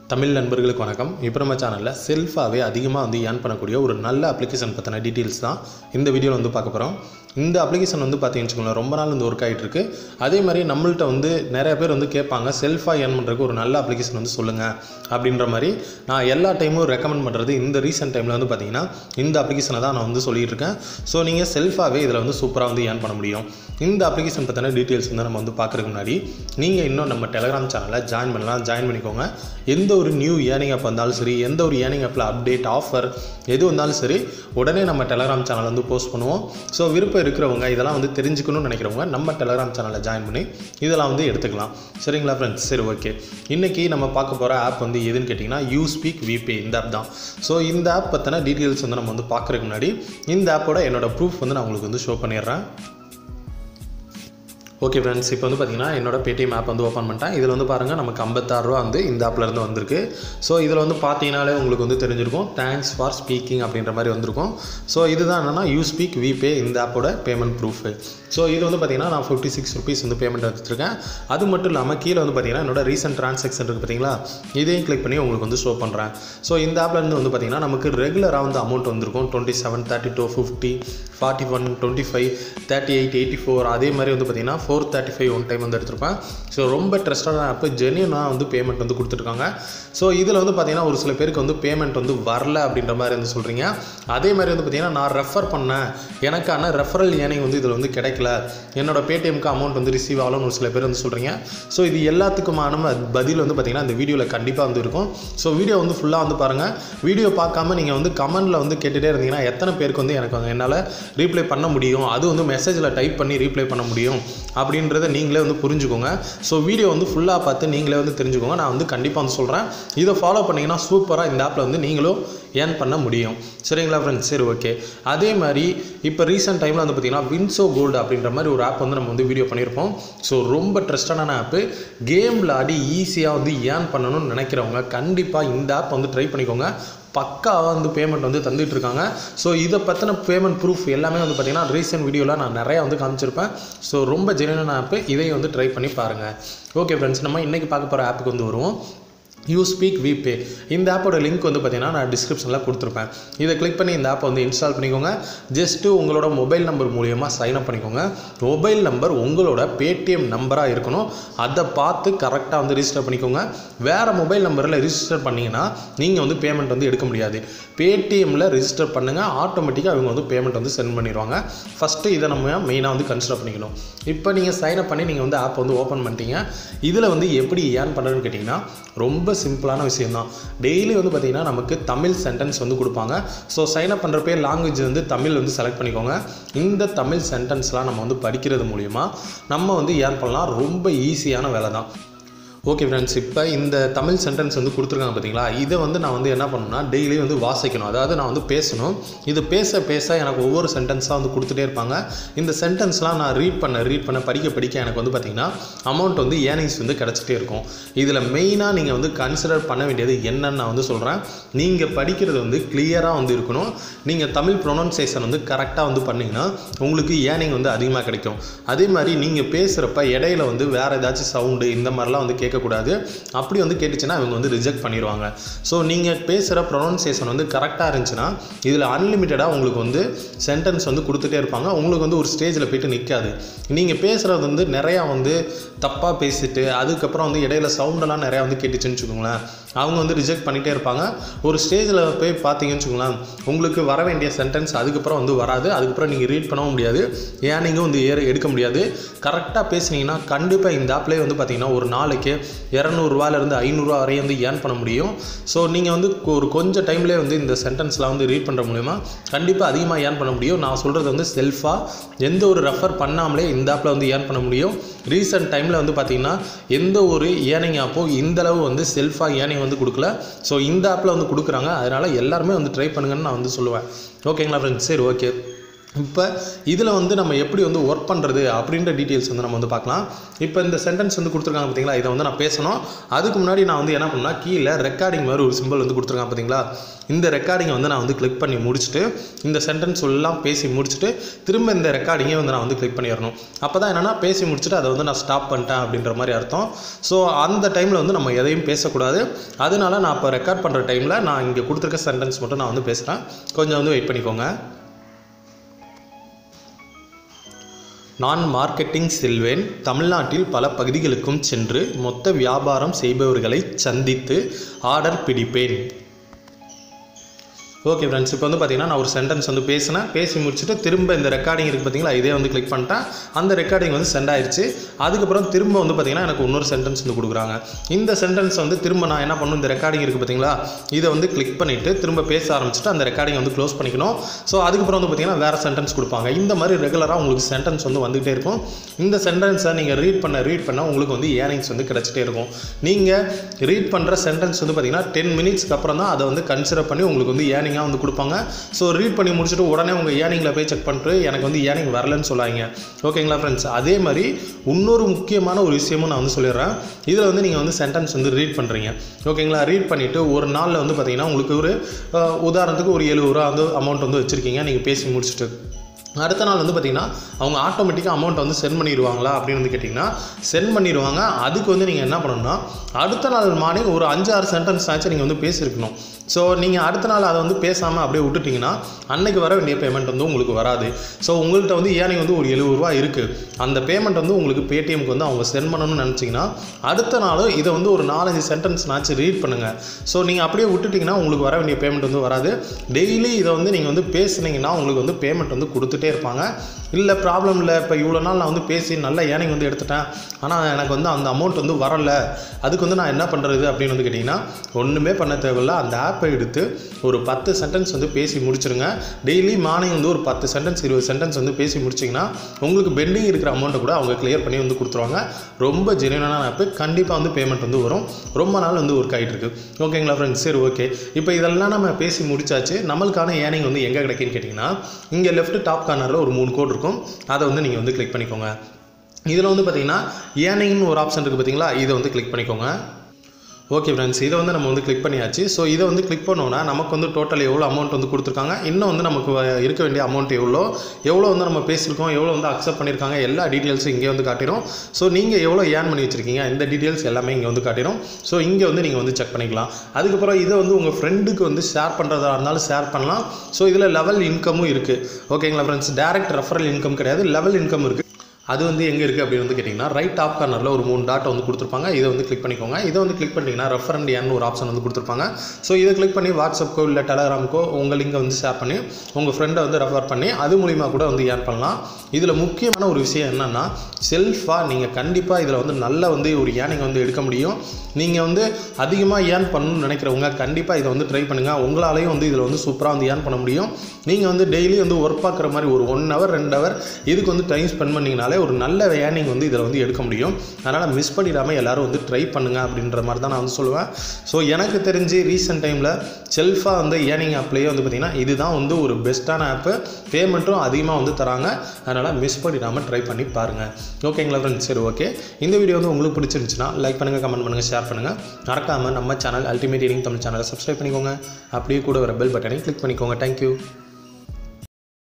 தமிழ் நண்பர்களுக்கு வணக்கம் இப்போ நம்ம சேனலில் செல்ஃபாகவே அதிகமாக வந்து ஏர்ன் பண்ணக்கூடிய ஒரு நல்ல அப்ளிகேஷன் பற்றின டீட்டெயில்ஸ் தான் இந்த வீடியோவில் வந்து பார்க்க போகிறோம் இந்த அப்ளிகேஷன் வந்து பார்த்தீங்கன்னு வச்சுக்கோங்களேன் ரொம்ப நாள் வந்து ஒர்க் ஆகிட்டு இருக்கு அதே மாதிரி நம்மள்ட்ட வந்து நிறைய பேர் வந்து கேட்பாங்க செல்ஃபாக ஏர்ன் பண்ணுறதுக்கு ஒரு நல்ல அப்ளிகேஷன் வந்து சொல்லுங்கள் அப்படின்ற மாதிரி நான் எல்லா டைமும் ரெக்கமெண்ட் பண்ணுறது இந்த ரீசெண்ட் டைமில் வந்து பார்த்தீங்கன்னா இந்த அப்ளிகேஷனை தான் நான் வந்து சொல்லிட்டு இருக்கேன் ஸோ நீங்கள் செல்ஃபாகவே இதில் வந்து சூப்பராக வந்து ஏர்ன் பண்ண முடியும் இந்த அப்ளிகேஷன் பற்றின டீட்டெயில்ஸ் வந்து நம்ம வந்து பார்க்குறதுக்கு முன்னாடி நீங்கள் இன்னும் நம்ம டெலகிராம் சேனலில் ஜாயின் பண்ணலாம் ஜாயின் பண்ணிக்கோங்க எந்த ஒரு நியூ ஏர்னிங் ஆப் வந்தாலும் சரி எந்த ஒரு ஏர்னிங் ஆப்பில் அப்டேட் ஆஃபர் எது வந்தாலும் சரி உடனே நம்ம டெலகிராம் சேனல் வந்து போஸ்ட் பண்ணுவோம் ஸோ விருப்பம் இருக்கிறவங்க இதெல்லாம் வந்து தெரிஞ்சுக்கணும்னு நினைக்கிறவங்க நம்ம டெலகிராம் சேனலில் ஜாயின் பண்ணி இதெல்லாம் வந்து எடுத்துக்கலாம் சரிங்களா ஃப்ரெண்ட்ஸ் சரி ஓகே இன்றைக்கி நம்ம பார்க்க போகிற ஆப் வந்து எதுன்னு கேட்டிங்கன்னா யூ ஸ்பீக் விபே இந்த ஆப் தான் ஸோ இந்த ஆப் பற்றின டீட்டெயில்ஸ் வந்து நம்ம வந்து பார்க்குறதுக்கு முன்னாடி இந்த ஆப்போட என்னோட ப்ரூஃப் வந்து நான் உங்களுக்கு வந்து ஷோ பண்ணிடுறேன் ஓகே ஃப்ரெண்ட்ஸ் இப்போ வந்து பார்த்தீங்கன்னா என்னோட பேடிஎம் ஆப் வந்து ஓப்பன் பண்ணிட்டேன் இதில் வந்து பாருங்கள் நமக்கு ஐம்பத்தாறு ரூபா வந்து இந்த ஆப்பில் இருந்து வந்திருக்கு ஸோ இதில் வந்து பார்த்தீங்கனாலே உங்களுக்கு வந்து தெரிஞ்சிருக்கும் தேங்க்ஸ் ஃபார் ஸ்பீக்கிங் அப்படின்ற மாதிரி வந்திருக்கும் ஸோ இதுதான் என்னென்னா யூ ஸ்பீக் விபே இந்த ஆப்போட பேமெண்ட் ப்ரூஃப் ஸோ இது வந்து பார்த்தீங்கன்னா நான் ஃபிஃப்டி சிக்ஸ் ருபீஸ் வந்து பேமெண்ட் எடுத்துருக்கேன் அது மட்டும் இல்லாமல் கீழே வந்து பார்த்தீங்கன்னா என்னோட ரீசெண்ட் ட்ரான்சாக்ஷன் இருக்குது பார்த்தீங்களா இதையும் கிளிக் பண்ணி உங்களுக்கு வந்து ஷோ பண்ணுறேன் ஸோ இந்த ஆப்ல இருந்து வந்து பார்த்தீங்கன்னா நமக்கு ரெகுலராக வந்து அமௌண்ட் வந்திருக்கும் twenty seven thirty two fifty forty one twenty five thirty eight eighty four அதே மாதிரி வந்து பார்த்தீங்கன்னா four thirty five one time வந்து எடுத்திருப்பேன் ஸோ ரொம்ப ட்ரஸ்டான ஆப்பு ஜென்யூனாக வந்து பேமெண்ட் வந்து கொடுத்துருக்காங்க ஸோ இதில் வந்து பார்த்தீங்கன்னா ஒரு சில பேருக்கு வந்து பேமெண்ட் வந்து வரல அப்படின்ற மாதிரி வந்து சொல்கிறீங்க அதே மாதிரி வந்து பார்த்தீங்கன்னா நான் ரெஃபர் பண்ணேன் எனக்கான ரெஃபரல் ஏனிங் வந்து இதில் வந்து கிடைக்கல என்னோட பேடிஎம்க்கு அமௌண்ட் வந்து ரிசீவ் ஆகலன்னு ஒரு சில பேர் வந்து சொல்கிறீங்க ஸோ இது எல்லாத்துக்குமான பதில் வந்து பார்த்தீங்கன்னா இந்த வீடியோவில் கண்டிப்பாக வந்து இருக்கும் ஸோ வீடியோ வந்து ஃபுல்லாக வந்து பாருங்கள் வீடியோ பார்க்காம நீங்கள் வந்து கமெண்டில் வந்து கேட்டுகிட்டே இருந்தீங்கன்னா எத்தனை பேருக்கு வந்து எனக்கு வந்து என்னால் ரீப்ளை பண்ண முடியும் அது வந்து மெசேஜில் டைப் பண்ணி ரீப்ளை பண்ண முடியும் அப்படின்றத நீங்களே வந்து புரிஞ்சுக்கோங்க ஸோ வீடியோ வந்து ஃபுல்லாக பார்த்து நீங்களே வந்து தெரிஞ்சுக்கோங்க நான் வந்து கண்டிப்பாக வந்து சொல்கிறேன் இதை ஃபாலோ பண்ணிங்கன்னா சூப்பராக இந்த ஆப்பில் வந்து நீங்களும் ஏர்ன் பண்ண முடியும் சரிங்களா ஃப்ரெண்ட்ஸ் சரி ஓகே அதே மாதிரி இப்போ ரீசெண்ட் டைமில் வந்து பார்த்தீங்கன்னா வின்சோ கோல்டு அப்படின்ற மாதிரி ஒரு ஆப் வந்து நம்ம வந்து வீடியோ பண்ணியிருப்போம் ஸோ ரொம்ப ட்ரஸ்டான ஆப்பு கேம் விளாடி ஈஸியாக வந்து ஏர்ன் பண்ணணும்னு நினைக்கிறவங்க கண்டிப்பாக இந்த ஆப் வந்து ட்ரை பண்ணிக்கோங்க பக்காவாக வந்து பேமெண்ட் வந்து தந்துட்டு இருக்காங்க ஸோ இதை பற்றின பேமெண்ட் ப்ரூஃப் எல்லாமே வந்து பார்த்தீங்கன்னா ரீசெண்ட் வீடியோவில் நான் நிறையா வந்து காமிச்சிருப்பேன் ஸோ ரொம்ப ஜெனுவனான ஆப்பு இதையும் வந்து ட்ரை பண்ணி பாருங்கள் ஓகே ஃப்ரெண்ட்ஸ் நம்ம இன்றைக்கி பார்க்க போகிற ஆப்புக்கு வந்து வருவோம் யூ ஸ்பீக் விபே இந்த ஆப்போட லிங்க் வந்து பார்த்தீங்கன்னா நான் டிஸ்கிரிப்ஷனில் கொடுத்துருப்பேன் இதை கிளிக் பண்ணி இந்த ஆப்பை வந்து இன்ஸ்டால் பண்ணிக்கோங்க ஜஸ்ட்டு உங்களோட மொபைல் நம்பர் மூலியமாக சைன் அப் பண்ணிக்கோங்க மொபைல் நம்பர் உங்களோட பேடிஎம் நம்பராக இருக்கணும் அதை பார்த்து கரெக்டாக வந்து ரிஜிஸ்டர் பண்ணிக்கோங்க வேறு மொபைல் நம்பரில் ரிஜிஸ்டர் பண்ணிங்கன்னா நீங்கள் வந்து பேமெண்ட் வந்து எடுக்க முடியாது பேடிஎம்மில் ரிஜிஸ்டர் பண்ணுங்கள் ஆட்டோமேட்டிக்காக அவங்க வந்து பேமெண்ட் வந்து சென்ட் பண்ணிடுவாங்க ஃபஸ்ட்டு இதை நம்ம மெயினாக வந்து கன்சிடர் பண்ணிக்கணும் இப்போ நீங்கள் சைன் அப் பண்ணி நீங்கள் வந்து ஆப் வந்து ஓப்பன் பண்ணிட்டீங்க இதில் வந்து எப்படி ஏர்ன் பண்ணுறதுன்னு கேட்டிங்கன்னா ரொம்ப சிம்பிளான விஷயம் தான் டெய்லி வந்து பார்த்திங்கன்னா நமக்கு தமிழ் சென்டென்ஸ் வந்து கொடுப்பாங்க ஸோ சைன் அப் பண்ணுறப்பே லாங்குவேஜ் வந்து தமிழ் வந்து செலக்ட் பண்ணிக்கோங்க இந்த தமிழ் சென்டென்ஸ்லாம் நம்ம வந்து படிக்கிறது மூலிமா நம்ம வந்து ஏர்ன் பண்ணலாம் ரொம்ப ஈஸியான வேலை தான் ஓகே ஃப்ரெண்ட்ஸ் இப்போ இந்த தமிழ் சென்டென்ஸ் வந்து கொடுத்துருக்காங்க பார்த்தீங்களா இதை வந்து நான் வந்து என்ன பண்ணணும்னா டெய்லி வந்து வாசிக்கணும் அதாவது நான் வந்து பேசணும் இது பேச பேச எனக்கு ஒவ்வொரு சென்டென்ஸாக வந்து கொடுத்துட்டே இருப்பாங்க இந்த சென்டென்ஸ்லாம் நான் ரீட் பண்ண ரீட் பண்ண படிக்க படிக்க எனக்கு வந்து பார்த்திங்கன்னா அமௌண்ட் வந்து ஏர்னிங்ஸ் வந்து கிடச்சிட்டே இருக்கும் இதில் மெயினாக நீங்கள் வந்து கன்சிடர் பண்ண வேண்டியது என்னன்னு நான் வந்து சொல்கிறேன் நீங்கள் படிக்கிறது வந்து கிளியராக வந்து இருக்கணும் நீங்கள் தமிழ் ப்ரொனன்சியேஷன் வந்து கரெக்டாக வந்து பண்ணிங்கன்னா உங்களுக்கு ஏர்னிங் வந்து அதிகமாக கிடைக்கும் அதே மாதிரி நீங்கள் பேசுகிறப்ப இடையில வந்து வேறு ஏதாச்சும் சவுண்டு இந்த மாதிரிலாம் வந்து கேட்க கேட்கக்கூடாது அப்படி வந்து கேட்டுச்சுன்னா அவங்க வந்து ரிஜெக்ட் பண்ணிடுவாங்க ஸோ நீங்கள் பேசுகிற ப்ரொனன்சியேஷன் வந்து கரெக்டாக இருந்துச்சுன்னா இதில் அன்லிமிட்டடாக உங்களுக்கு வந்து சென்டென்ஸ் வந்து கொடுத்துட்டே இருப்பாங்க உங்களுக்கு வந்து ஒரு ஸ்டேஜில் போயிட்டு நிற்காது நீங்கள் பேசுகிறது வந்து நிறையா வந்து தப்பாக பேசிட்டு அதுக்கப்புறம் வந்து இடையில சவுண்டெல்லாம் நிறையா வந்து கேட்டுச்சுன்னு வச்சுக்கோங்களேன் அவங்க வந்து ரிஜெக்ட் பண்ணிகிட்டே இருப்பாங்க ஒரு ஸ்டேஜில் போய் பார்த்தீங்கன்னு வச்சுக்கோங்களேன் உங்களுக்கு வர வேண்டிய சென்டென்ஸ் அதுக்கப்புறம் வந்து வராது அதுக்கப்புறம் நீங்கள் ரீட் பண்ணவும் முடியாது ஏர்னிங்கும் வந்து ஏற எடுக்க முடியாது கரெக்டாக பேசுனீங்கன்னா கண்டிப்பாக இந்த ஆப்லேயே வந்து பார்த்தீங்கன்னா ஒரு நாளைக்கு இரநூறுவாலேருந்து ஐநூறுரூவா வரையும் வந்து ஏர்ன் பண்ண முடியும் ஸோ நீங்கள் வந்து ஒரு கொஞ்சம் டைம்லேயே வந்து இந்த சென்டென்ஸ்லாம் வந்து ரீட் பண்ணுற மூலிமா கண்டிப்பாக அதிகமாக ஏர்ன் பண்ண முடியும் நான் சொல்கிறது வந்து செல்ஃபாக எந்த ஒரு ரெஃபர் பண்ணாமலே இந்த ஆப்பில் வந்து ஏர்ன் பண்ண முடியும் ரீசெண்ட் டைமில் வந்து பார்த்திங்கன்னா எந்த ஒரு ஏர்னிங் ஆப்போ இந்தளவு வந்து செல்ஃபாக ஏர்னிங் வந்து கொடுக்கல ஸோ இந்த ஆப்பில் வந்து கொடுக்குறாங்க அதனால் எல்லாருமே வந்து ட்ரை பண்ணுங்கன்னு நான் வந்து சொல்லுவேன் ஓகேங்களா ஃப்ரெண்ட்ஸ் சரி ஓகே இப்போ இதில் வந்து நம்ம எப்படி வந்து ஒர்க் பண்ணுறது அப்படின்ற டீட்டெயில்ஸ் வந்து நம்ம வந்து பார்க்கலாம் இப்போ இந்த சென்டென்ஸ் வந்து கொடுத்துருக்காங்க பார்த்தீங்களா இதை வந்து நான் பேசணும் அதுக்கு முன்னாடி நான் வந்து என்ன பண்ணா கீழே ரெக்கார்டிங் மாதிரி ஒரு சிம்பிள் வந்து கொடுத்துருக்காங்க பார்த்தீங்களா இந்த ரெக்கார்டிங்கை வந்து நான் வந்து கிளிக் பண்ணி முடிச்சுட்டு இந்த சென்டென்ஸ் எல்லாம் பேசி முடிச்சுட்டு திரும்ப இந்த ரெக்கார்டிங்கை வந்து நான் வந்து கிளிக் பண்ணிடணும் அப்போ தான் என்னென்னா பேசி முடிச்சுட்டு அதை வந்து நான் ஸ்டாப் பண்ணிட்டேன் அப்படின்ற மாதிரி அர்த்தம் ஸோ அந்த டைமில் வந்து நம்ம எதையும் பேசக்கூடாது அதனால நான் இப்போ ரெக்கார்ட் பண்ணுற டைமில் நான் இங்கே கொடுத்துருக்க சென்டென்ஸ் மட்டும் நான் வந்து பேசுகிறேன் கொஞ்சம் வந்து வெயிட் பண்ணிக்கோங்க நான் மார்க்கெட்டிங் செல்வேன் தமிழ்நாட்டில் பல பகுதிகளுக்கும் சென்று மொத்த வியாபாரம் செய்பவர்களை சந்தித்து ஆர்டர் பிடிப்பேன் ஓகே ஃப்ரெண்ட்ஸ் இப்போ வந்து பார்த்தீங்கன்னா நான் ஒரு சென்டென்ஸ் வந்து பேசினேன் பேசி முடிச்சுட்டு திரும்ப இந்த ரெக்கார்டிங் இருக்குது பார்த்தீங்களா இதே வந்து கிளிக் பண்ணிட்டேன் அந்த ரெக்கார்டிங் வந்து சென்ட் ஆயிடுச்சு அதுக்கப்புறம் திரும்ப வந்து பார்த்தீங்கன்னா எனக்கு இன்னொரு சென்டென்ஸ் வந்து கொடுக்குறாங்க இந்த சென்டென்ஸ் வந்து திரும்ப நான் என்ன பண்ணணும் இந்த ரெக்கார்டிங் இருக்குது பார்த்தீங்களா இதை வந்து கிளிக் பண்ணிவிட்டு திரும்ப பேச ஆரம்பிச்சுட்டு அந்த ரெக்கார்டிங் வந்து க்ளோஸ் பண்ணிக்கணும் ஸோ அதுக்கப்புறம் வந்து பார்த்தீங்கன்னா வேறு சென்டென்ஸ் கொடுப்பாங்க இந்த மாதிரி ரெகுலராக உங்களுக்கு சென்டென்ஸ் வந்து வந்துகிட்டே இருக்கும் இந்த சென்டென்ஸை நீங்கள் ரீட் பண்ண ரீட் பண்ண உங்களுக்கு வந்து ஏர்னிங்ஸ் வந்து கிடச்சிட்டே இருக்கும் நீங்கள் ரீட் பண்ணுற சென்டென்ஸ் வந்து பார்த்தீங்கன்னா டென் மினிட்ஸ்க்கு அப்புறம் தான் அதை வந்து கன்சிடர் பண்ணி உங்களுக்கு வந்து ஏர்னிங்காக வந்து கொடுப்பாங்க ஸோ ரீட் பண்ணி முடிச்சுட்டு உடனே உங்கள் ஏர்னிங்கில் போய் செக் பண்ணிட்டு எனக்கு வந்து ஏர்னிங் வரலன்னு சொல்லாங்க ஓகேங்களா ஃப்ரெண்ட்ஸ் அதே மாதிரி இன்னொரு முக்கியமான ஒரு விஷயமும் நான் வந்து சொல்லிடுறேன் இதில் வந்து நீங்கள் வந்து சென்டென்ஸ் வந்து ரீட் பண்ணுறீங்க ஓகேங்களா ரீட் பண்ணிவிட்டு ஒரு நாளில் வந்து பார்த்தீங்கன்னா உங்களுக்கு ஒரு அஹ், உதாரணத்துக்கு ஒரு எழுபது ரூபா வந்து அமௌண்ட் வந்து வச்சுருக்கீங்க நீங்கள் பேசி முடிச்சுட்டு அடுத்த நாள் வந்து பார்த்தீங்கன்னா அவங்க ஆட்டோமேட்டிக்காக அமௌண்ட் வந்து சென்ட் பண்ணிடுவாங்களா அப்படின்னு வந்து கேட்டிங்கன்னா சென்ட் பண்ணிடுவாங்க அதுக்கு வந்து நீங்கள் என்ன பண்ணணும்னா அடுத்த நாள் மார்னிங் ஒரு அஞ்சு ஆறு சென்டென்ஸ் ஆச்சு நீங்கள் வந்து பேசியிருக்கணும் ஸோ நீங்கள் அடுத்த நாள் அதை வந்து பேசாமல் அப்படியே விட்டுட்டிங்கன்னா அன்னைக்கு வர வேண்டிய பேமெண்ட் வந்து உங்களுக்கு வராது ஸோ உங்கள்கிட்ட வந்து ஏனிங் வந்து ஒரு எழுபது ரூபா இருக்குது அந்த பேமெண்ட் வந்து உங்களுக்கு பேடிஎம்க்கு வந்து அவங்க சென்ட் பண்ணணும்னு நினச்சிங்கன்னா அடுத்த நாள் இதை வந்து ஒரு நாலஞ்சு சென்டென்ஸ்னாச்சு ரீட் பண்ணுங்கள் ஸோ நீங்கள் அப்படியே விட்டுட்டிங்கன்னா உங்களுக்கு வர வேண்டிய பேமெண்ட் வந்து வராது டெய்லி இதை வந்து நீங்கள் வந்து பேசுனீங்கன்னா உங்களுக்கு வந்து பேமெண்ட் வந்து கொடுத்துட்டே இருப்பாங்க இல்லை ப்ராப்ளம் இல்லை இப்போ இவ்வளோ நாள் நான் வந்து பேசி நல்ல ஏர்னிங் வந்து எடுத்துட்டேன் ஆனால் எனக்கு வந்து அந்த அமௌண்ட் வந்து வரல அதுக்கு வந்து நான் என்ன பண்ணுறது அப்படின்னு வந்து கேட்டிங்கன்னா ஒன்றுமே பண்ண தேவையில்ல அந்த ஆப்பை எடுத்து ஒரு பத்து சென்டென்ஸ் வந்து பேசி முடிச்சிருங்க டெய்லி மார்னிங் வந்து ஒரு பத்து சென்டென்ஸ் இருபது சென்டென்ஸ் வந்து பேசி முடிச்சிங்கன்னா உங்களுக்கு பெண்டிங் இருக்கிற அமௌண்ட்டை கூட அவங்க கிளியர் பண்ணி வந்து கொடுத்துருவாங்க ரொம்ப ஜெனியூனான ஆப்பு கண்டிப்பாக வந்து பேமெண்ட் வந்து வரும் ரொம்ப நாள் வந்து ஒர்க் ஆகிட்டு இருக்கு ஓகேங்களா ஃப்ரெண்ட்ஸ் சரி ஓகே இப்போ இதெல்லாம் நம்ம பேசி முடிச்சாச்சு நம்மளுக்கான ஏர்னிங் வந்து எங்கே கிடைக்குன்னு கேட்டிங்கன்னா இங்கே லெஃப்ட் டாப் கார்னரில் ஒரு மூணு கோட் இருக்கும் அதை வந்து நீங்கள் வந்து கிளிக் பண்ணிக்கோங்க இதில் வந்து பார்த்தீங்கன்னா ஏர்னிங்னு ஒரு ஆப்ஷன் இருக்குது பார்த்தீங்களா இதை வந்து கிளிக் பண்ணிக்கோங்க ஓகே ஃப்ரெண்ட்ஸ் இதை வந்து நம்ம வந்து கிளிக் பண்ணியாச்சு ஸோ இதை வந்து கிளிக் பண்ணோன்னா நமக்கு வந்து டோட்டல் எவ்வளோ அமௌண்ட் வந்து கொடுத்துருக்காங்க இன்னும் வந்து நமக்கு வ- இருக்க வேண்டிய அமௌண்ட் எவ்வளோ எவ்வளோ வந்து நம்ம பேசியிருக்கோம் எவ்வளோ வந்து அக்செப்ட் பண்ணியிருக்காங்க எல்லா டீட்டெயில்ஸும் இங்கே வந்து காட்டிடும் ஸோ நீங்கள் எவ்வளோ ஏர்ன் பண்ணி வச்சிருக்கீங்க இந்த டீட்டெயில்ஸ் எல்லாமே இங்கே வந்து காட்டிடும் ஸோ இங்கே வந்து நீங்கள் வந்து செக் பண்ணிக்கலாம் அதுக்கப்புறம் இதை வந்து உங்கள் ஃப்ரெண்டுக்கு வந்து ஷேர் பண்ணுறதா இருந்தாலும் ஷேர் பண்ணலாம் ஸோ இதில் லெவல் இன்கமும் இருக்குது ஓகேங்களா ஃப்ரெண்ட்ஸ் டேரக்ட் ரெஃபரல் இன்கம் கிடையாது லெவல் இன்கம் இருக்குது அது வந்து எங்கே இருக்குது அப்படின்னு வந்து கேட்டிங்கன்னா ரைட் டாப் கார்னரில் ஒரு மூணு டாட்டை வந்து கொடுத்துருப்பாங்க இதை வந்து கிளிக் பண்ணிக்கோங்க இதை வந்து கிளிக் பண்ணிட்டீங்கன்னா ரெஃபரண்ட் ஏன்னு ஒரு ஆப்ஷன் வந்து கொடுத்துருப்பாங்க ஸோ இதை கிளிக் பண்ணி வாட்ஸ்அப்க்கோ இல்லை டெலகிராமுக்கோ உங்கள் லிங்கை வந்து ஷேர் பண்ணி உங்கள் ஃப்ரெண்டை வந்து ரெஃபர் பண்ணி அது மூலிமா கூட வந்து ஏர்ன் பண்ணலாம் இதில் முக்கியமான ஒரு விஷயம் என்னென்னா செல்ஃபாக நீங்கள் கண்டிப்பாக இதில் வந்து நல்ல வந்து ஒரு ஏர்னிங் வந்து எடுக்க முடியும் நீங்கள் வந்து அதிகமாக ஏர்ன் பண்ணணும்னு நினைக்கிறவங்க கண்டிப்பாக இதை வந்து ட்ரை பண்ணுங்கள் உங்களாலையும் வந்து இதில் வந்து சூப்பராக வந்து ஏர்ன் பண்ண முடியும் நீங்கள் வந்து டெய்லி வந்து ஒர்க் பார்க்குற மாதிரி ஒரு ஒன் ஹவர் ரெண்டு ஹவர் இதுக்கு வந்து டைம் ஸ்பெண்ட் பண்ணிங்கனாலே ஒரு நல்ல ஏர்னிங் வந்து இதில் வந்து எடுக்க முடியும் அதனால் மிஸ் பண்ணிடாமல் எல்லாரும் வந்து ட்ரை பண்ணுங்க அப்படின்ற மாதிரி தான் நான் வந்து சொல்லுவேன் ஸோ எனக்கு தெரிஞ்சு ரீசெண்ட் டைமில் செல்ஃபாக வந்து ஏர்னிங் ஆப்லேயே வந்து பார்த்திங்கன்னா இதுதான் வந்து ஒரு பெஸ்ட்டான ஆப்பு பேமெண்ட்டும் அதிகமாக வந்து தராங்க அதனால் மிஸ் பண்ணிடாமல் ட்ரை பண்ணி பாருங்கள் ஓகேங்களா ஃப்ரெண்ட்ஸ் சரி ஓகே இந்த வீடியோ வந்து உங்களுக்கு பிடிச்சிருந்துச்சுன்னா லைக் பண்ணுங்கள் கமெண்ட் பண்ணுங்கள் ஷேர் பண்ணுங்கள் மறக்காமல் நம்ம சேனல் அல்டிமேட் ஏர்னிங் தமிழ் சேனலை சப்ஸ்கிரைப் பண்ணிக்கோங்க அப்படியே கூட வர பெல் பட்டனை கிளிக் பண்ணிக்கோங்க தேங்க்யூ